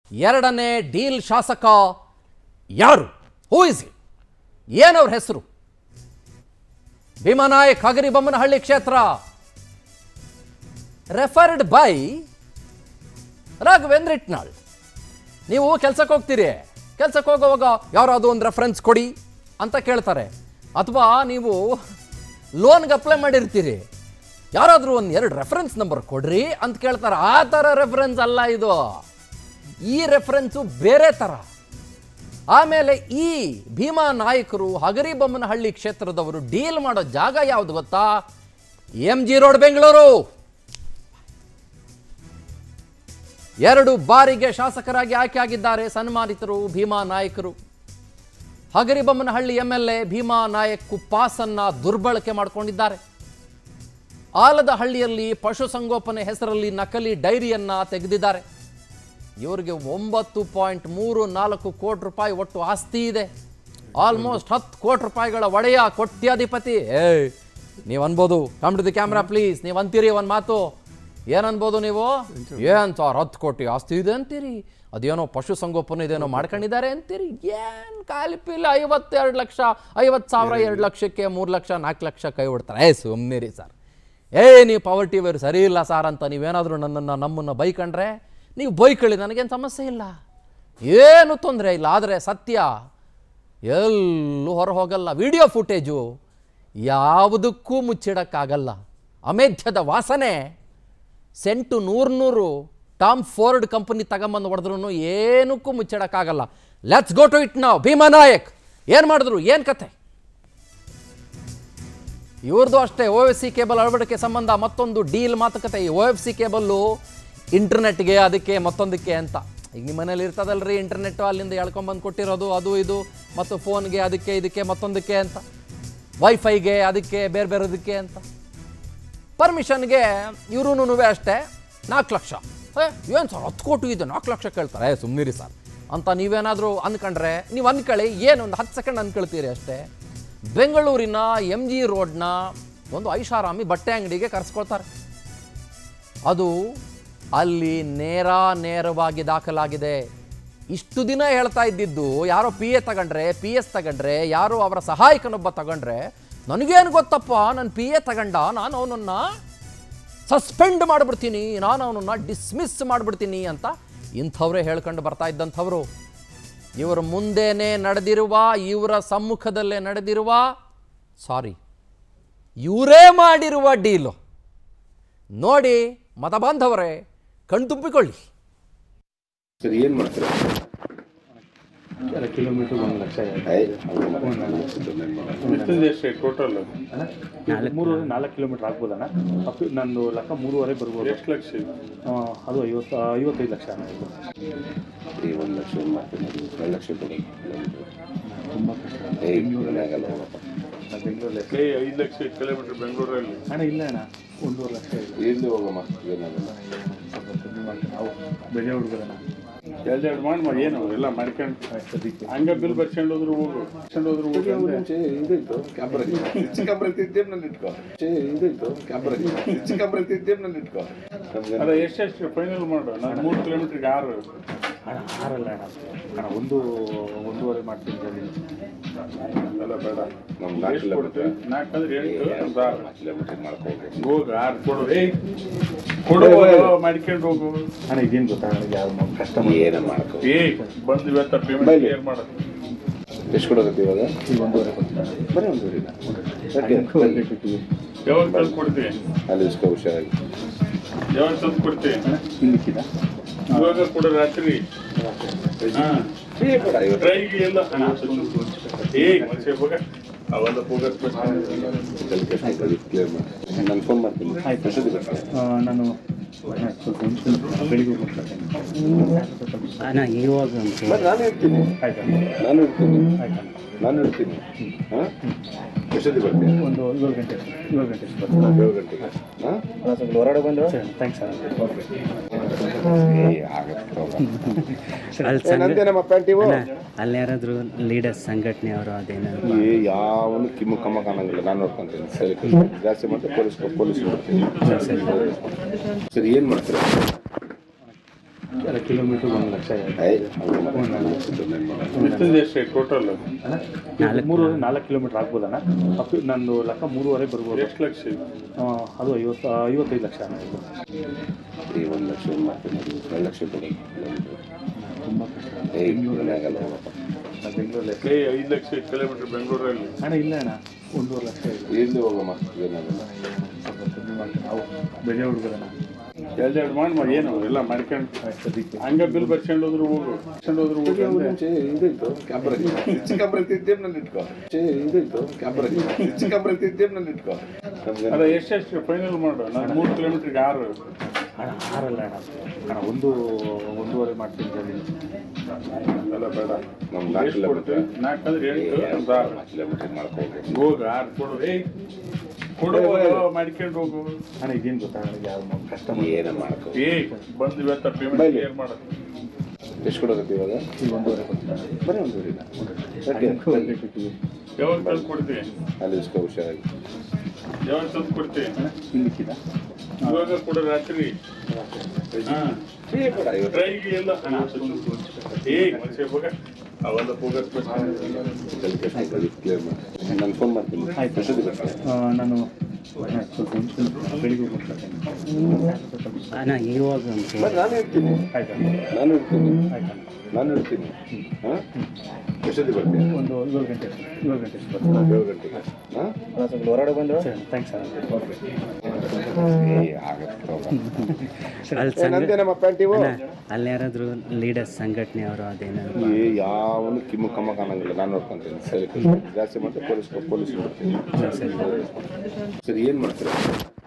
ಎರಡನೇ ಡೀಲ್ ಶಾಸಕ ಯಾರು ಹೂ ಇಸ್ ಏನವ್ರ ಹೆಸರು ಭೀಮನಾಯಕ್ ಹಗರಿಬೊಮ್ಮನಹಳ್ಳಿ ಕ್ಷೇತ್ರ ರೆಫರ್ಡ್ ಬೈ ರಾಘವೇಂದ್ರ ಇಟ್ನಾಳ್ ನೀವು ಕೆಲ್ಸಕ್ಕೆ ಹೋಗ್ತೀರಿ ಕೆಲ್ಸಕ್ಕೆ ಹೋಗುವಾಗ ಯಾರಾದರೂ ಒಂದು ರೆಫರೆನ್ಸ್ ಕೊಡಿ ಅಂತ ಕೇಳ್ತಾರೆ ಅಥವಾ ನೀವು ಲೋನ್ಗೆ ಅಪ್ಲೈ ಮಾಡಿರ್ತೀರಿ ಯಾರಾದರೂ ಒಂದು ಎರಡು ರೆಫರೆನ್ಸ್ ನಂಬರ್ ಕೊಡ್ರಿ ಅಂತ ಕೇಳ್ತಾರೆ ಆ ಥರ ರೆಫರೆನ್ಸ್ ಅಲ್ಲ ಇದು ಈ ರೆಫರೆನ್ಸು ಬೇರೆ ಥರ ಆಮೇಲೆ ಈ ಭೀಮಾ ನಾಯಕರು ಹಗರಿಬೊಮ್ಮನಹಳ್ಳಿ ಕ್ಷೇತ್ರದವರು ಡೀಲ್ ಮಾಡೋ ಜಾಗ ಯಾವುದು ಗೊತ್ತಾ ಎಂ ಜಿ ರೋಡ್ ಬೆಂಗಳೂರು ಎರಡು ಬಾರಿಗೆ ಶಾಸಕರಾಗಿ ಆಯ್ಕೆ ಆಗಿದ್ದಾರೆ ಸನ್ಮಾನಿತರು ಭೀಮಾ ನಾಯಕರು Hagaribommanahalli M L A Bhima Naik ಪಾಸನ್ನ ದುರ್ಬಳಕೆ ಮಾಡಿಕೊಂಡಿದ್ದಾರೆ ಆಲದಹಳ್ಳಿಯಲ್ಲಿ ಪಶುಸಂಗೋಪನೆ ಹೆಸರಲ್ಲಿ ನಕಲಿ ಡೈರಿಯನ್ನ ತೆಗೆದಿದ್ದಾರೆ ಇವರಿಗೆ ಒಂಬತ್ತು ಪಾಯಿಂಟ್ ಮೂರು ನಾಲ್ಕು ಕೋಟಿ ರೂಪಾಯಿ ಒಟ್ಟು ಆಸ್ತಿ ಇದೆ ಆಲ್ಮೋಸ್ಟ್ ಹತ್ತು ಕೋಟಿ ರೂಪಾಯಿಗಳ ಒಡೆಯ ಕೋಟ್ಯಾಧಿಪತಿ ಏ ನೀವು ಅನ್ಬೋದು come to the camera please ನೀವು ಅಂತೀರಿ ಒಂದು ಮಾತು ಏನನ್ಬೋದು ನೀವು ಏನ್ ಸರ್ ಹತ್ತು ಕೋಟಿ ಆಸ್ತಿ ಇದೆ ಅಂತೀರಿ ಅದೇನೋ ಪಶುಸಂಗೋಪನೆ ಇದೇನೋ ಮಾಡ್ಕೊಂಡಿದ್ದಾರೆ ಅಂತೀರಿ ಏನು ಕಾಲಿಪಿಲ್ಲ ಐವತ್ತೆರಡು ಲಕ್ಷ ಐವತ್ತು ಸಾವಿರ ಎರಡು ಲಕ್ಷಕ್ಕೆ ಮೂರು ಲಕ್ಷ ನಾಲ್ಕು ಲಕ್ಷ ಕೈ ಹೊಡ್ತಾರೆ ಏ ಸುಮ್ಮನಿರಿ ಸರ್ ಏ ನೀವು ಪವರ್ಟಿ ವೇರು ಸರಿ ಇಲ್ಲ ಸಾರ್ ಅಂತ ನೀವೇನಾದರೂ ನನ್ನನ್ನು ನಮ್ಮನ್ನು ಬೈಕಂಡ್ರೆ ನೀವು ಬೈಕಳಿ ನನಗೇನು ಸಮಸ್ಯೆ ಇಲ್ಲ ಏನು ತೊಂದರೆ ಇಲ್ಲ ಆದರೆ ಸತ್ಯ ಎಲ್ಲೂ ಹೊರ ಹೋಗಲ್ಲ ವಿಡಿಯೋ ಫುಟೇಜು ಯಾವುದಕ್ಕೂ ಮುಚ್ಚಿಡಕ್ಕಾಗಲ್ಲ ಅಮೇಧ್ಯದ ವಾಸನೆ ಸೆಂಟು ನೂರು ನೂರು ಟಾಮ್ ಫೋರ್ಡ್ ಕಂಪನಿ ತಗೊಂಬಂದು ಹೊಡೆದ್ರು ಏನಕ್ಕೂ ಮುಚ್ಚಿಡಕ್ಕಾಗಲ್ಲ ಲೆಟ್ಸ್ ಗೋ ಟು ಇಟ್ ನಾವು ಭೀಮಾ ನಾಯಕ್ ಏನು ಮಾಡಿದ್ರು ಏನು ಕತೆ ಇವ್ರದ್ದು ಅಷ್ಟೇ ಓ ಎಫ್ ಸಿ ಕೇಬಲ್ ಅಳವಡಿಕೆ ಸಂಬಂಧ ಮತ್ತೊಂದು ಡೀಲ್ ಮಾತುಕತೆ ಈ ಓ ಎಫ್ ಸಿ ಕೇಬಲ್ಲು ಇಂಟರ್ನೆಟ್ಗೆ ಅದಕ್ಕೆ ಮತ್ತೊಂದಕ್ಕೆ ಅಂತ ಈಗ ನಿಮ್ಮ ಮನೇಲಿ ಇರ್ತದಲ್ರಿ ಇಂಟರ್ನೆಟ್ ಅಲ್ಲಿಂದ ಎಳ್ಕೊಂಬಂದು ಕೊಟ್ಟಿರೋದು ಅದು ಇದು ಮತ್ತು ಫೋನ್ಗೆ ಅದಕ್ಕೆ ಇದಕ್ಕೆ ಮತ್ತೊಂದಕ್ಕೆ ಅಂತ ವೈಫೈಗೆ ಅದಕ್ಕೆ ಬೇರೆ ಬೇರೆದಕ್ಕೆ ಅಂತ ಪರ್ಮಿಷನ್ಗೆ ಇವ್ರೂ ಅಷ್ಟೇ ನಾಲ್ಕು ಲಕ್ಷ ಏ ಏನು ಸರ್ ಹತ್ತು ಕೋಟಿ ಇದೆ ನಾಲ್ಕು ಲಕ್ಷ ಕೇಳ್ತಾರೆ ಏ ಸುಮ್ಮನಿರಿ ಸರ್ ಅಂತ ನೀವೇನಾದರೂ ಅಂದ್ಕೊಂಡ್ರೆ ನೀವು ಅಂದ್ಕೊಳ್ಳಿ ಏನು ಒಂದು ಹತ್ತು ಸೆಕೆಂಡ್ ಅಂದ್ಕೊಳ್ತೀರಿ ಅಷ್ಟೇ ಬೆಂಗಳೂರಿನ ಎಮ್ ಜಿ ರೋಡ್ನ ಒಂದು ಐಷಾರಾಮಿ ಬಟ್ಟೆ ಅಂಗಡಿಗೆ ಕರೆಸ್ಕೊಳ್ತಾರೆ ಅದು ಅಲ್ಲಿ ನೇರ ನೇರವಾಗಿ ದಾಖಲಾಗಿದೆ ಇಷ್ಟು ದಿನ ಹೇಳ್ತಾ ಇದ್ದಿದ್ದು ಯಾರೋ ಪಿ ಎ ತಗೊಂಡ್ರೆ ಪಿ ಎಸ್ ತಗೊಂಡ್ರೆ ಯಾರೋ ಅವರ ಸಹಾಯಕನೊಬ್ಬ ತಗೊಂಡ್ರೆ ನನಗೇನು ಗೊತ್ತಪ್ಪ ನನ್ನ ಪಿ ಎ ತಗೊಂಡ ನಾನು ಅವನನ್ನು ಸಸ್ಪೆಂಡ್ ಮಾಡಿಬಿಡ್ತೀನಿ ನಾನು ಅವನನ್ನು ಡಿಸ್ಮಿಸ್ ಮಾಡಿಬಿಡ್ತೀನಿ ಅಂತ ಇಂಥವ್ರೇ ಹೇಳ್ಕೊಂಡು ಬರ್ತಾ ಇದ್ದಂಥವ್ರು ಇವರ ಮುಂದೆನೇ ನಡೆದಿರುವ ಇವರ ಸಮ್ಮುಖದಲ್ಲೇ ನಡೆದಿರುವ ಸಾರಿ ಇವರೇ ಮಾಡಿರುವ ಡೀಲು ನೋಡಿ ಮತ ಬಾಂಧವರೇ ಕಣ್ತುಂಬಿಕೊಳ್ಳಿ ಸರಿ ಏನ್ ಮಾಡ್ತೀರಾ ಅಲ್ಲ ಕಿಲೋಮೀಟರ್ ಒಂದು ಲಕ್ಷ ಇದೆ. ಐ, ಹಂಗಲ್ಲ. ಎಷ್ಟಿದೆ ಎಷ್ಟು ಟೋಟಲ್ ನಾಲ್ಕು ಮೂರುವರೆ ನಾಲ್ಕು ಕಿಲೋಮೀಟರ್ ಆಗ್ಬೋದಣ್ಣ ಅಪ್ ನಂದು ಲೆಕ್ಕ ಮೂರುವರೆ ಬರ್ಬೋದು ಎಷ್ಟು ಲಕ್ಷ ಇದೆ ಆ, ಅದು ಐವತ್ತು ಐವತ್ತೈದು ಲಕ್ಷ ಅಣ್ಣ ಇದು. ಈ ಒಂದ್ ಲಕ್ಷ ಏನ್ ಮಾಡ್ತೀನಿ ಎರಡು ಲಕ್ಷ ಕೊಡಿ ತುಂಬ ಕಷ್ಟ ಏಯ್ ಏನಾಗಲ್ಲ ಹೋಗಪ್ಪ. ನಾನು ಬೆಂಗಳೂರಲ್ಲಿ ಏ ಐದು ಲಕ್ಷ ಕಿಲೋಮೀಟರ್ ಬೆಂಗಳೂರಲ್ಲಿ ಅಣ್ಣ ಇಲ್ಲ ಅಣ್ಣ ಒಂದೂವರೆ ಲಕ್ಷ ಇಲ್ಲ ಎಲ್ಲಿ ಹೋಗಮ್ಮ ಏನಾಗಲ್ಲ ಸ್ವಲ್ಪ ಕಮ್ಮಿ ಮಾಡ್ತೀನಿ ನಾವು ಬೆಳೆ ಹುಡುಗರಣ್ಣ ಎರಡು ಎರಡು ಮಾಡಿ ಮಾಡಿ ಏನು ಎಲ್ಲ ಮಾಡ್ಕೊಂಡು ಸದ್ಯಕ್ಕೆ ಹಂಗ ಬಿಲ್ ಬರ್ಸ್ಕೊಂಡು ಹೋದ್ರು ಹೋಗು ಬರ್ಸ್ಕೊಂಡು ಹೋದ್ರು ಹೋಗು ಒಂದು ಅಂದೆ. ನಿಮಿಷ ಇದಿತ್ತು ಕ್ಯಾಮ್ರಾ ಸ್ವಿಚ್ ಕ್ಯಾಮ್ರಾ ಜೇಬ್ನಲ್ಲಿ ಇಟ್ಕೋ ಛೇ, ಇದಿತ್ತು ಕ್ಯಾಮ್ರಾ ಸ್ವಿಚ್ ಕ್ಯಾಮ್ರಾ ಜೇಬ್ನಲ್ಲಿ ಇಟ್ಕೋ ನಮ್ಗೆ ಅದ ಎಷ್ಟೆಷ್ಟು ಫೈನಲ್ ಮಾಡು ನಾನು ಮೂರು ಕಿಲೋಮೀಟ್ರಿಗೆ ಆರು ಅಣ್ಣ ಆರಲ್ಲ ಅಣ್ಣ ಅಣ್ಣ ಒಂದು ಒಂದೂವರೆ ಮಾಡ್ತೀನಿ ಹೇಳಿ ಅಲ್ಲ ಬೇಡ ನಮ್ ನಾಲ್ಕು ಎಷ್ಟು ಕೊಡ್ತೀವಿ ಕಿಲೋಮೀಟರ್ ನಾಲ್ಕು ಅಂದ್ರೆ ಎಂಟು ಒಂದು ಆರು ಕಿಲೋಮೀಟರ್ ಮಾಡ್ಕೋಬೇಕು ಹೋಗು ಆರು ಕೊಡು ಏಯ್ ಕೊಡು ಮಾಡ್ಕೊಂಡು ಹೋಗು ಅಣ್ಣ ಇದೇನು ಗೊತ್ತಾ ನನಗೆ ಯಾವ ಕಸ್ಟಮರ್ ಏನ ಮಾಡ್ಕೋ ಏಯ್ ಬಂದು ಇವತ್ತ ಪೇಮೆಂಟ್ ಬೈಲಿ. ಕ್ಲಿಯರ್ ಮಾಡೋದು ಎಷ್ಟು ಕೊಡೋಕತ್ತಿ ಇವಾಗ ಈಗ ಒಂದೂವರೆ ಕೊಡ್ತೀನಿ ಬರೀ ಒಂದು ಊರಿನ ಯಾಕೆ ಯಾವಾಗ ತಂದು ಕೊಡ್ತೀವಿ ಅಲ್ಲಿ ಇಸ್ಕೋ ಹುಷಾರಾಗಿ ಯಾವಾಗ ತಂದು ಕೊಡ್ತೀವಿ ಹಿಂದಿಕ್ಕಿದ ಇವಾಗ ಕೂಡ ರಾತ್ರಿ ಹಾ ಏ ಬೇಡ ಇವತ್ತು ಟ್ರೈಗೆ ಎಲ್ಲ ಏಯ್ ಮನುಷ್ಯ ಹೋಗ ಅವೆಲ್ಲ ಹೋಗತ್ ಕ್ಲಿಯರ್ ಮಾಡಿ ನಾನು ಫೋನ್ ಮಾಡ್ತೀನಿ ಆಯ್ತು. ಎಷ್ಟೊತ್ತಿಗೆ ಬರ್ತೀನಿ ಆ, ನಾನು ಅಣ್ಣ, ಸ್ವಲ್ಪ ನಿಮಿಷ ಬೆಳಿಗ್ಗೆ ಹೋಗ್ಬಿಡ್ತೀನಿ ಅಣ್ಣ ಇರುವಾಗ ಮತ್ತೆ ನಾನು ಇರ್ತೀನಿ ಆಯ್ತಾ ನಾನು ಇರ್ತೀನಿ ಆಯ್ತಾ ನಾನು ಇರ್ತೀನಿ ಹಾಂ ಎಷ್ಟೊತ್ತಿಗೆ ಬರ್ತೀನಿ ಒಂದು ಏಳು ಗಂಟೆ ಏಳು ಗಂಟೆ ಅಷ್ಟು ಬರ್ತೀನಿ. ಏಳು ಗಂಟೆಗೆ ಹಾಂ ಹೊರಗಡೆ ಬಂದು ಸರಿ ಥ್ಯಾಂಕ್ಸ್ ಅಣ್ಣ ಓಕೆ ಏ ಆಗತ್ತೆ ಹೋಗ. ಅಲ್ಲಿ ಏ, ನಂದೇನಮ್ಮ ಪ್ಯಾಂಟ್ ಇವು ಅಲ್ಲಿ ಯಾರಾದ್ರು ಲೀಡರ್ಸ್ ಸಂಘಟನೆ ಅವರು ಅದೇನಾದ್ರು ಏ ಯಾವನು ಕಿಮ್ಮು ಕಮ್ಮ ಕಾಣಂಗಿಲ್ಲ ನಾನು ನೋಡ್ಕೊಂತೀನಿ ಸರಿ ಜಾಸ್ತಿ ಮತ್ತೆ ಪೊಲೀಸ್ ಪೊಲೀಸ್ ನೋಡ್ತೀನಿ ಸರಿ ಏನು ಮಾಡ್ತೀರಾ ಅಲ್ಲ ಕಿಲೋಮೀಟ್ರ್ ಒಂದು ಲಕ್ಷ ಇದೆ ಏಯ್, ಹಂಗೆ ಮಾಡು. ಎಷ್ಟಿದೆ ಎಷ್ಟು ಟೋಟಲ್ ನಾಲ್ಕು ಮೂರುವರೆ ನಾಲ್ಕು ಕಿಲೋಮೀಟ್ರ್ ಆಗ್ಬೋದಣ್ಣ ಅಪ್ ನಂದು ಲೆಕ್ಕ ಮೂರುವರೆ ಬರ್ಬೋದು ಎಷ್ಟು ಲಕ್ಷ ಇದೆ ಆ, ಅದು ಐವತ್ತು ಐವತ್ತೈದು ಲಕ್ಷ ಅಣ್ಣ ಇದು ಈ ಒಂದು ಲಕ್ಷ ಮಾಡ್ತೀನಿ ಎರಡು ಲಕ್ಷ ಕೊಡಿ ತುಂಬ ಕಷ್ಟ ಏಯ್ ಏನಾಗಲ್ಲ ಹೋಗಪ್ಪ. ನಾನು ಬೆಂಗಳೂರಲ್ಲಿ ಏ ಐದು ಲಕ್ಷ ಕಿಲೋಮೀಟರ್ ಬೆಂಗಳೂರಲ್ಲಿ ಅಣ್ಣ ಇಲ್ಲ ಅಣ್ಣ ಒಂದೂವರೆ ಲಕ್ಷ ಇದೆ ಇಲ್ಲಿ ಹೋಗಮ್ಮ ಏನಾಗಲ್ಲ ಸ್ವಲ್ಪ ಕಮ್ಮಿ ಮಾಡ್ತೀನಿ ನಾವು ಬೆಳೆ ಹುಡುಗರಣ್ಣ ಎರಡೆರಡು ಮಾಡಿ ಮಾಡಿ ಏನು ಎಲ್ಲ ಮಾಡ್ಕೊಂಡು ಸದ್ಯಕ್ಕೆ ಹಂಗ ಬಿಲ್ ಬರ್ಸ್ಕೊಂಡು ಹೋದ್ರು ಹೋಗು ಬರ್ಸ್ಕೊಂಡು ಹೋದ್ರು ಹೋಗು ಒಂದು ಅಂದೆ. ನಿಮಿಷ ಇದು ಇತ್ತು ಕ್ಯಾಮ್ರಾ ಸ್ವಿಚ್ ಕ್ಯಾಮ್ರಾ ಇತ್ತು ಜೇಬ್ನಲ್ಲಿ ಇಟ್ಕೋ ಛೇ, ಇದು ಇತ್ತು ಕ್ಯಾಮ್ರಾ ಸ್ವಿಚ್ ಕ್ಯಾಮ್ರಾ ಇತ್ತು ಜೇಬ್ನಲ್ಲಿ ಇಟ್ಕೋ ನಮ್ಗೆ ಅಲ್ಲ ಎಷ್ಟೆಷ್ಟು ಫೈನಲ್ ಮಾಡು ನಾನು ಮೂರು ಕಿಲೋಮೀಟ್ರಿಗೆ ಆರು ಅಣ್ಣ ಆರಲ್ಲ ಅಣ್ಣ ಅಣ್ಣ ಒಂದು ಒಂದೂವರೆ ಮಾಡ್ತೀನಿ ಜಮೀನು ಅಲ್ಲ ಬೇಡ ನಮ್ಗೆ ನಾಲ್ಕು ಎಷ್ಟು ಕೊಡ್ತೀವಿ ಕಿಲೋಮೀಟರ್ ನಾಲ್ಕು ಅಂದ್ರೆ ಎಂಟು ಒಂದು ಆರು ಕಿಲೋಮೀಟರ್ ಮಾಡ್ಕೋಬೇಕು ಹೋಗು ಆರು ಕೊಡು ಏಯ್ ಕೊಡು ಮಾಡ್ಕೊಂಡು ಹೋಗು ಅಣ್ಣ ಇದೇನು ಗೊತ್ತಾ ನನಗೆ ಯಾವ ಕಸ್ಟಮರ್ ಏನು ಮಾಡ್ಕೋ ಏಯ್ ಬಂದು ಇವತ್ತ ಪೇಮೆಂಟ್ ಬೈಲಿ. ಕ್ಲಿಯರ್ ಮಾಡೋದು ಎಷ್ಟು ಕೊಡೋದು ಇವಾಗ ಈಗ ಒಂದೂವರೆ ಕೊಡ್ತೀನಿ ಬರೀ ಒಂದು ಊರಿನ ಯಾವಾಗ ತಂದು ಕೊಡ್ತೀವಿ ಅಲ್ಲಿ ಇಸ್ಕೋ ಹುಷಾರಾಗಿ ಯಾವಾಗ ತಂದು ಕೊಡ್ತೀವಿ ಹಿಂದಿಕ್ಕಿದ ಇವಾಗ ಕೊಡು ರಾತ್ರಿ ಹಾಂ ಏ ಬೇಡ ಐವತ್ತು ಟ್ರೈಗೆ ಎಲ್ಲ ಏಯ್ ಮನುಷ್ಯ ಹೋಗ ಅವೆಲ್ಲ ಹೋಗಕ್ ಕ್ಲಿಯರ್ ಮಾಡಿ ನಾನು ಫೋನ್ ಮಾಡ್ತೀನಿ ಆಯ್ತು. ಎಷ್ಟೊತ್ತಿಗೆ ಬರ್ತೀನಿ ಆ, ನಾನು ಅಣ್ಣ, ಸ್ವಲ್ಪ ಒಂದು ಬೆಳಿಗ್ಗೆ ಹೋಗ್ತೀನಿ ಅಣ್ಣ ಇವಾಗ ಒಂದು ಬಟ್ ನಾನು ಇರ್ತೀನಿ ಆಯ್ತಾ ನಾನು ಇರ್ತೀನಿ ಆಯ್ತಾ ನಾನು ಇರ್ತೀನಿ ಹಾಂ ಎಷ್ಟೊತ್ತಿಗೆ ಬರ್ತೀನಿ ಒಂದು ಏಳು ಗಂಟೆ ಏಳು ಗಂಟೆ ಅಷ್ಟು ಬರ್ತೀನಿ ಏಳು ಗಂಟೆಗೆ ಹಾಂ ಹೊರಗಡೆ ಬಂದು ಸರಿ ಥ್ಯಾಂಕ್ಸ್ ಸರ್ ಏ ಆಗತ್ತೆ ಹೋಗ. ಅಲ್ಲಿ ಏ, ಸಂಘ ನಂದೇನಮ್ಮ ಪ್ಯಾಂಟ್ ಇವು ಅಣ್ಣ ಅಲ್ಲಿ ಯಾರಾದರೂ ಲೀಡರ್ಸ್ ಸಂಘಟನೆ ಅವರು ಅದೇನಾದ್ರು ಏ ಯಾವನು ಕಿಮ್ಮು ಕಮ್ಮ ಕಾಣಂಗಿಲ್ಲ ನಾನು ನೋಡ್ಕೊಂತೀನಿ ಸರಿ ಜಾಸ್ತಿ ಮತ್ತೆ ಪೊಲೀಸ್ ಪೊಲೀಸ್ ನೋಡ್ತೀನಿ ಸರಿ ಏನು ಮಾಡ್ತೀರಾ